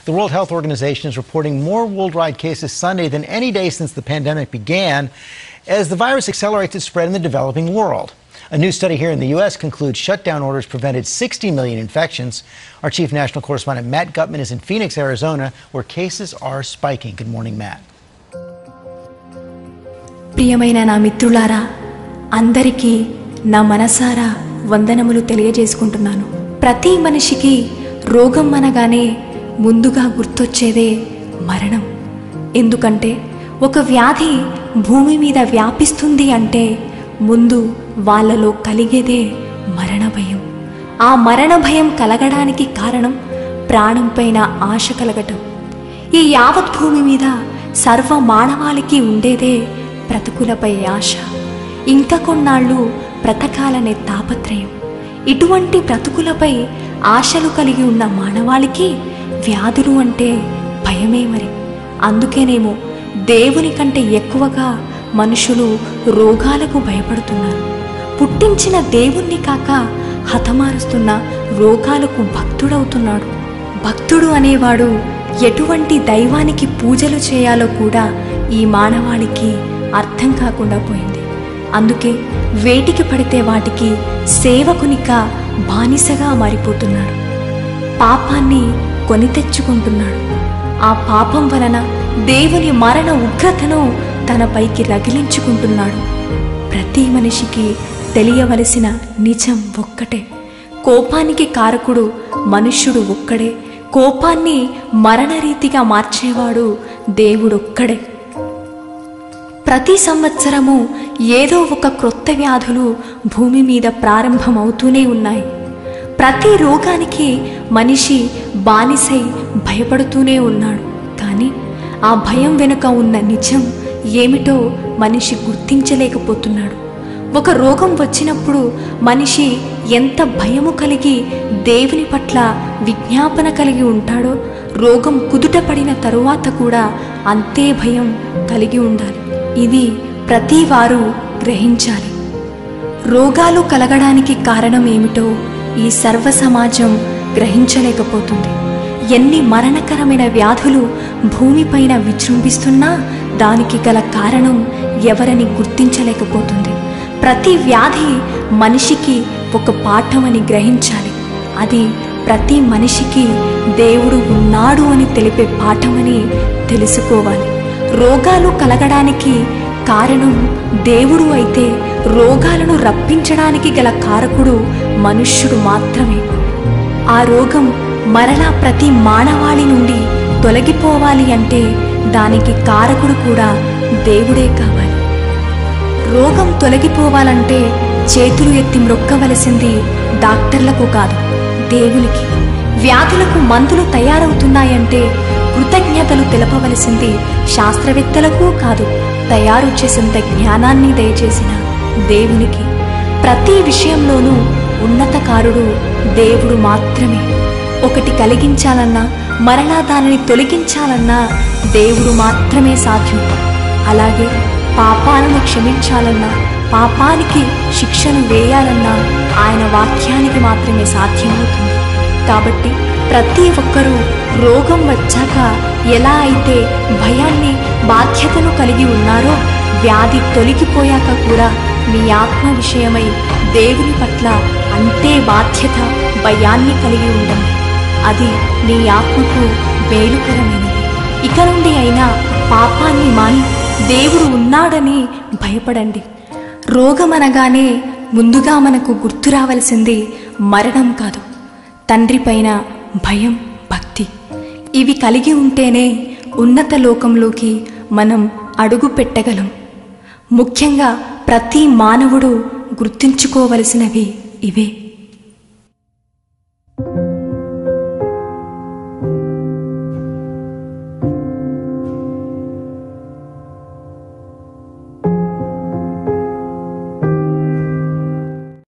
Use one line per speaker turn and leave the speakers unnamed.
The World Health Organization is reporting more worldwide cases Sunday than any day since the pandemic began as the virus accelerates its spread in the developing world. A new study here in the U.S. concludes shutdown orders prevented 60 million infections. Our chief national correspondent Matt Gutman is in Phoenix, Arizona, where cases are spiking. Good morning, Matt.
ప్రియమైన నా మిత్రులారా అందరికీ నా మనసారా వందనములు తెలియజేసుకుంటున్నాను ప్రతి మనిషికి రోగం అనగానే ముందుగా గుర్తొచ్చేదే మరణం ఎందుకంటే ఒక వ్యాధి భూమి మీద వ్యాపిస్తుంది అంటే ముందు వాళ్ళలో కలిగేదే మరణ భయం ఆ మరణ భయం కలగడానికి కారణం ప్రాణంపైన ఆశ కలగటం ఈ యావత్ భూమి మీద సర్వ మానవాళికి ఉండేదే బ్రతుకులపై ఆశ ఇంకా కొన్నాళ్ళు బ్రతకాలనే తాపత్రయం ఇటువంటి బ్రతుకులపై ఆశలు కలిగి ఉన్న మానవాళికి వ్యాధులు అంటే భయమే మరి అందుకేనేమో దేవుని కంటే ఎక్కువగా మనుషులు రోగాలకు భయపడుతున్నారు పుట్టించిన దేవుణ్ణి కాక హతమారుస్తున్న రోగాలకు భక్తుడవుతున్నాడు భక్తుడు అనేవాడు ఎటువంటి దైవానికి పూజలు చేయాలో కూడా ఈ మానవాళికి అర్థం కాకుండా పోయింది అందుకే వేటికి పడితే వాటికి సేవకునిక బానిసగా మారిపోతున్నాడు పాపాన్ని కొని తెచ్చుకుంటున్నాడు ఆ పాపం వలన దేవుని మరణ ఉగ్రతను తనపైకి రగిలించుకుంటున్నాడు ప్రతి మనిషికి తెలియవలసిన నిజం ఒక్కటే కోపానికి కారకుడు మనుష్యుడు ఒక్కడే కోపాన్ని మరణరీతిగా మార్చేవాడు దేవుడొక్కడే ప్రతి సంవత్సరము ఏదో ఒక క్రొత్త వ్యాధులు భూమి మీద ప్రారంభమవుతూనే ఉన్నాయి ప్రతి రోగానికి మనిషి బానిసై భయపడుతూనే ఉన్నాడు కానీ ఆ భయం వెనుక ఉన్న నిజం ఏమిటో మనిషి గుర్తించలేకపోతున్నాడు ఒక రోగం వచ్చినప్పుడు మనిషి ఎంత భయము కలిగి దేవుని పట్ల విజ్ఞాపన కలిగి ఉంటాడో రోగం కుదుట పడిన తరువాత కూడా అంతే భయం కలిగి ఉండాలి ఇది ప్రతి వారు గ్రహించాలి రోగాలు కలగడానికి కారణం ఏమిటో ఈ సర్వ సమాజం గ్రహించలేకపోతుంది ఎన్ని మరణకరమైన వ్యాధులు భూమిపైన విజృంభిస్తున్నా దానికి గల కారణం ఎవరని గుర్తించలేకపోతుంది ప్రతి వ్యాధి మనిషికి ఒక పాఠమని గ్రహించాలి అది ప్రతి మనిషికి దేవుడు ఉన్నాడు అని తెలిపే పాఠమని తెలుసుకోవాలి రోగాలు కలగడానికి కారణం దేవుడు అయితే రోగాలను రప్పించడానికి గల కారకుడు మనుష్యుడు మాత్రమే ఆ రోగం మరలా ప్రతి మానవాళి నుండి తొలగిపోవాలి అంటే దానికి కారకుడు కూడా దేవుడే కావాలి రోగం తొలగిపోవాలంటే చేతులు ఎత్తి మ్రొక్కవలసింది డాక్టర్లకు కాదు దేవునికి వ్యాధులకు మందులు తయారవుతున్నాయంటే కృతజ్ఞతలు తెలపవలసింది శాస్త్రవేత్తలకు కాదు తయారు చేసేంత జ్ఞానాన్ని దయచేసిన దేవునికి ప్రతి విషయంలోనూ ఉన్నతకారుడు దేవుడు మాత్రమే ఒకటి కలిగించాలన్నా మరలా దానిని తొలగించాలన్నా దేవుడు మాత్రమే సాధ్యం అలాగే పాపాలను క్షమించాలన్నా పాపానికి శిక్షను వేయాలన్నా ఆయన వాక్యానికి మాత్రమే సాధ్యమవుతుంది కాబట్టి ప్రతి ఒక్కరూ రోగం వచ్చాక ఎలా అయితే భయాన్ని బాధ్యతను కలిగి ఉన్నారో వ్యాధి తొలగిపోయాక కూడా మీ ఆత్మ విషయమై దేవుని పట్ల అంతే బాధ్యత భయాన్ని కలిగి ఉండండి అది నీ ఆత్మకు మేలుకరమైనది ఇక నుండి అయినా పాపాన్ని మాని దేవుడు ఉన్నాడని భయపడండి రోగమనగానే ముందుగా మనకు గుర్తు రావలసింది మరణం కాదు తండ్రి పైన భయం భక్తి ఇవి కలిగి ఉంటేనే ఉన్నత లోకంలోకి మనం అడుగు పెట్టగలం ముఖ్యంగా ప్రతి మానవుడు గుర్తుంచుకోవలసినవి ఇవే